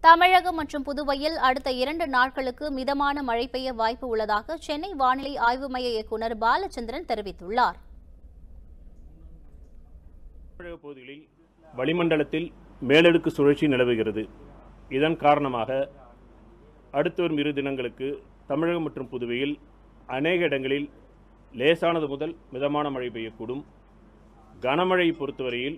தமிழகம் மற்றும் புதுவையில் அடுத்த இரண்டு நாட்களுக்கு மிதமான மழை பெய்ய வாய்ப்பு உள்ளதாக சென்னை வானிலை ஆய்வு மைய இயக்குநர் பாலச்சந்திரன் தெரிவித்துள்ளார் தமிழக பகுதிகளில் வளிமண்டலத்தில் மேலடுக்கு சுழற்சி நிலவுகிறது இதன் காரணமாக அடுத்து வரும் இரு தினங்களுக்கு தமிழகம் மற்றும் புதுவையில் அநேக இடங்களில் லேசானது முதல் மிதமான மழை பெய்யக்கூடும் கனமழையை பொறுத்தவரையில்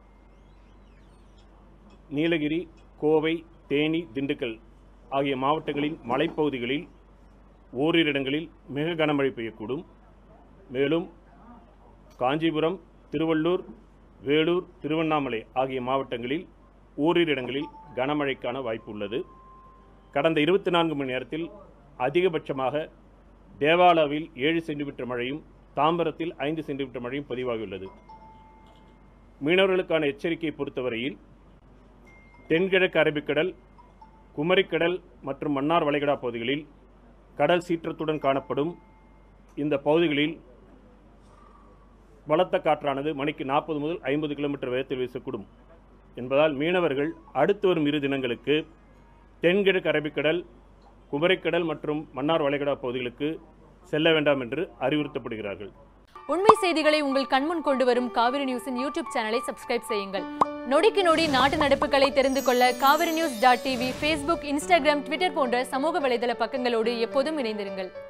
நீலகிரி கோவை தேனி திண்டுக்கல் ஆகிய மாவட்டங்களின் மலைப்பகுதிகளில் ஓரிரு இடங்களில் மிக கனமழை பெய்யக்கூடும் மேலும் காஞ்சிபுரம் திருவள்ளூர் வேலூர் திருவண்ணாமலை ஆகிய மாவட்டங்களில் ஓரிரு இடங்களில் கனமழைக்கான வாய்ப்பு உள்ளது கடந்த இருபத்தி நான்கு மணி நேரத்தில் அதிகபட்சமாக தேவாலாவில் ஏழு சென்டிமீட்டர் மழையும் தாம்பரத்தில் ஐந்து சென்டிமீட்டர் மழையும் பதிவாகியுள்ளது மீனவர்களுக்கான எச்சரிக்கையை பொறுத்தவரையில் தென்கிழக்கு அரபிக்கடல் குமரிக்கடல் மற்றும் மன்னார் வளைகுடா பகுதிகளில் கடல் சீற்றத்துடன் காணப்படும் இந்த பகுதிகளில் பலத்த காற்றானது மணிக்கு நாற்பது முதல் ஐம்பது கிலோமீட்டர் வேகத்தில் வீசக்கூடும் என்பதால் மீனவர்கள் அடுத்து வரும் இரு தினங்களுக்கு தென்கிழக்கு அரபிக்கடல் குமரிக்கடல் மற்றும் மன்னார் வளைகுடா பகுதிகளுக்கு செல்ல வேண்டாம் என்று அறிவுறுத்தப்படுகிறார்கள் உண்மை செய்திகளை உங்கள் கண்முன் கொண்டு வரும் காவிரி நியூஸின் யூடியூப் சேனலை சப்ஸ்கிரைப் செய்யுங்கள் நொடிக்கு நொடி நாட்டு நடப்புகளை தெரிந்து கொள்ள Kaveri news dot TV Facebook Instagram Twitter போன்ற சமூக வலைதள பக்கங்களோடு எப்போதும் இணைந்திருங்கள்